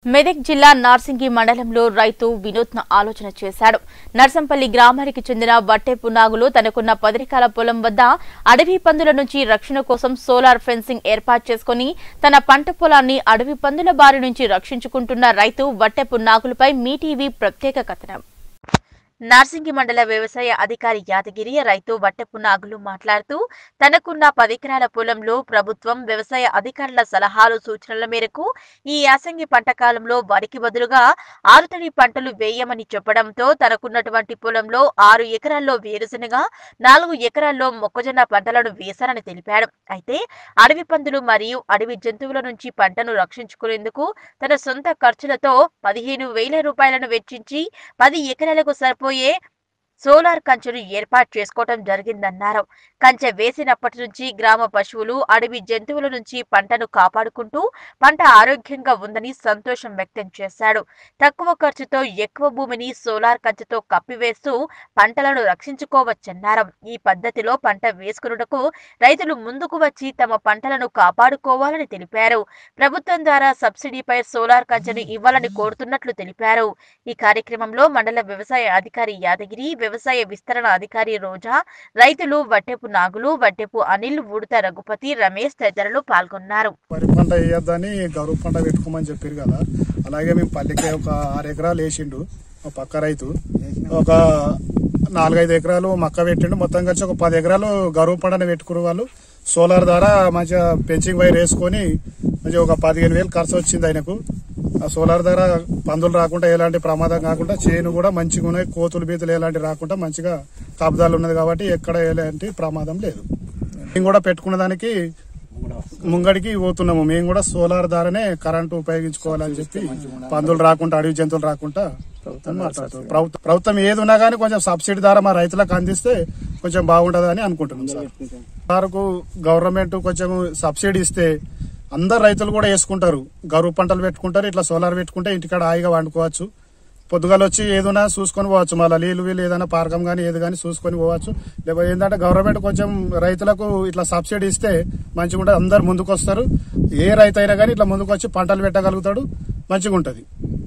మెదక్ జిల్లా నార్సింగి మండలంలో రైతు వినూత్న ఆలోచన చేశాడు నర్సంపల్లి గ్రామానికి చెందిన వట్టెపు నాగులు తనకున్న పదిరికాల పొలం వద్ద అడవి పందుల నుంచి రక్షణ కోసం సోలార్ ఫెన్సింగ్ ఏర్పాటు చేసుకుని తన పంట పొలాన్ని అడవి పందుల బారి నుంచి రక్షించుకుంటున్న రైతు వట్టెపు నాగులపై మీ టీవీ ప్రత్యేక కథనం నార్సింగి మండల వ్యవసాయ అధికారి యాదగిరి రైతు వట్టెపు నాగులు మాట్లాడుతూ తనకున్న పదెకరాల పొలంలో ప్రభుత్వం వ్యవసాయ అధికారుల సలహాలు సూచనల మేరకు ఈ యాసంగి పంట కాలంలో వరికి బదులుగా ఆరుతడి పంటలు వేయమని చెప్పడంతో తనకున్నటువంటి పొలంలో ఆరు ఎకరాల్లో వేరుశనగ నాలుగు ఎకరాల్లో మొక్కజొన్న పంటలను వేశారని తెలిపాడు అయితే అడవి పందులు మరియు అడవి జంతువుల నుంచి పంటను రక్షించుకునేందుకు తన సొంత ఖర్చులతో పదిహేను వేల రూపాయలను వెచ్చించి పది ఎకరాలకు సరిపోయే సోలార్ కంచెను ఏర్పాటు చేసుకోవటం జరిగిందన్నారు కంచె వేసినప్పటి నుంచి గ్రామ పశువులు అడవి జంతువుల నుంచి పంటను కాపాడుకుంటూ పంట ఆరోగ్యంగా ఉందని సంతోషం వ్యక్తం చేశాడు తక్కువ ఖర్చుతో ఎక్కువ భూమిని సోలార్ కంచెతో కప్పివేస్తూ పంటలను రక్షించుకోవచ్చన్నారు ఈ పద్ధతిలో పంట వేసుకున్నటకు రైతులు ముందుకు వచ్చి తమ పంటలను కాపాడుకోవాలని తెలిపారు ప్రభుత్వం ద్వారా సబ్సిడీపై సోలార్ కంచెను ఇవ్వాలని కోరుతున్నట్లు తెలిపారు ఈ కార్యక్రమంలో మండల వ్యవసాయ అధికారి యాదగిరి వ్యవసాయ విస్తరణ అధికారి రోజా రైతులు వట్టెపు నాగులు వట్టెపు అనిల్ ఉడత రఘుపతి రమేష్ తదితరులు పాల్గొన్నారు వరి పంట వేయొద్దని గరువు పంట పెట్టుకోమని చెప్పారు కదా అలాగే మేము పల్లికి ఒక ఆరు ఎకరాలు వేసిండు మా పక్క రైతు ఒక నాలుగైదు ఎకరాలు మక్క పెట్టిండు మొత్తం కలిసి ఒక పది ఎకరాలు గరువు పంటని పెట్టుకున్న వాళ్ళు సోలార్ ద్వారా మంచిగా పెంచింగ్ వైర్ వేసుకొని మంచిగా ఒక పదిహేను వేలు ఖర్చు వచ్చింది ఆయనకు ఆ సోలార్ ద్వారా పందులు రాకుండా ఎలాంటి ప్రమాదం కాకుండా చేను కూడా మంచిగా ఉన్నాయి కోతులు బీతులు ఎలాంటి రాకుండా మంచిగా కాపుదాలు ఉన్నది కాబట్టి ఎక్కడ ఎలాంటి ప్రమాదం లేదు మేము కూడా పెట్టుకున్న దానికి ముంగడికి పోతున్నాము మేము కూడా సోలార్ ద్వారానే కరెంటు ఉపయోగించుకోవాలని చెప్పి పందులు రాకుండా అడవి జంతువులు రాకుండా అని మాట్లాడుతున్నాం ప్రభుత్వం ప్రభుత్వం ఏది ఉన్నా కానీ కొంచెం సబ్సిడీ ద్వారా మా రైతులకు అందిస్తే కొంచెం బాగుంటదని అనుకుంటున్నాం సార్ సార్కు గవర్నమెంట్ కొంచెం సబ్సిడీ ఇస్తే అందరు రైతులు కూడా వేసుకుంటారు గరువు పంటలు పెట్టుకుంటారు ఇట్లా సోలార్ పెట్టుకుంటే ఇంటికాడ హాయిగా వండుకోవచ్చు పొద్దుగాల వచ్చి ఏదైనా చూసుకొని పోవచ్చు మళ్ళీ నీళ్ళు వీళ్ళు ఏదైనా పార్కం కానీ ఏది కానీ చూసుకొని పోవచ్చు లేకపోతే ఏంటంటే గవర్నమెంట్ కొంచెం రైతులకు ఇట్లా సబ్సిడీ ఇస్తే మంచిగా ఉంటుంది అందరు ముందుకు వస్తారు ఏ రైతు అయినా కానీ ఇట్లా ముందుకు వచ్చి పంటలు పెట్టగలుగుతాడు మంచిగా ఉంటుంది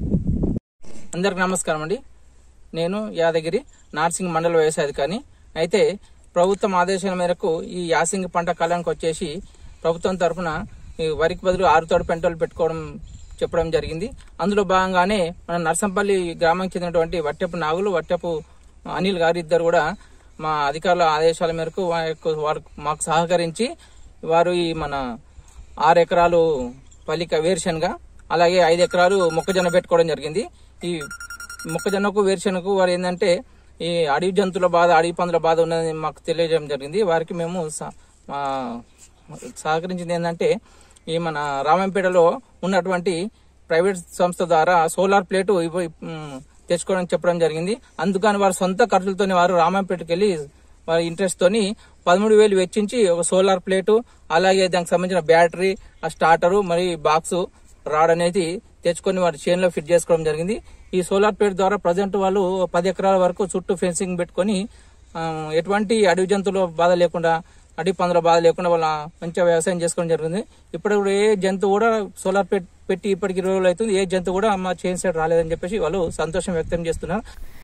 అందరికి నమస్కారం అండి నేను యాదగిరి నార్సింగ్ మండల వ్యవసాయ అధికారిని అయితే ప్రభుత్వం ఆదేశాల మేరకు ఈ యాసింగి పంట కాలానికి వచ్చేసి ప్రభుత్వం తరఫున ఈ వరికి బదులు ఆరుతోడు పెంటలు పెట్టుకోవడం చెప్పడం జరిగింది అందులో భాగంగానే మన నర్సంపల్లి గ్రామానికి చెందినటువంటి వట్టెపు నాగులు వట్టెపు అనిల్ గారు ఇద్దరు కూడా మా అధికారుల ఆదేశాల మేరకు వారి యొక్క- వారు మాకు సహకరించి వారు ఈ మన ఆరు ఎకరాలు పల్లిక వేరుశనగ అలాగే ఐదు ఎకరాలు మొక్కజొన్న పెట్టుకోవడం జరిగింది ఈ మొక్కజొన్నకు వేరుశనగకు వారు ఏంటంటే ఈ అడవి జంతువుల బాధ అడవి పందుల బాధ ఉన్నదని మాకు తెలియజేయడం జరిగింది వారికి మేము స- మా సహకరించింది ఏంటంటే ఈ మన రామంపేటలో ఉన్నటువంటి ప్రైవేట్ సంస్థ ద్వారా సోలార్ ప్లేటు ఇవ్వ- ఉమ్, తెచ్చుకోవడానికి చెప్పడం జరిగింది అందుకని వారు సొంత ఖర్చులతోని వారు రామంపేటకి వెళ్ళి వారి ఇంట్రెస్ట్ తోని పదమూడు వేలు వెచ్చించి ఒక సోలార్ ప్లేటు అలాగే దానికి సంబంధించిన బ్యాటరీ ఆ స్టార్టరు మరి బాక్స్ రాడ్ అనేది తెచ్చుకొని వారి చేనులో ఫిట్ చేసుకోవడం జరిగింది ఈ సోలార్ ప్లేట్ ద్వారా ప్రజెంట్ వాళ్ళు పది ఎకరాల వరకు చుట్టూ ఫెన్సింగ్ పెట్టుకొని ఆ, ఎటువంటి అడవి జంతువుల బాధ లేకుండా అడవి పందుల బాధ లేకుండా వాళ్ళ మంచిగా వ్యవసాయం చేసుకోవడం జరిగింది ఇప్పుడు కూడా ఏ జంతువు కూడా సోలార్ ప్లేట్ పెట్టి ఇప్పటికి ఇరవై రోజులు అవుతుంది ఏ జంతువు కూడా మా చేను సైడ్ రాలేదని చెప్పేసి వాళ్ళు సంతోషం వ్యక్తం చేస్తున్నారు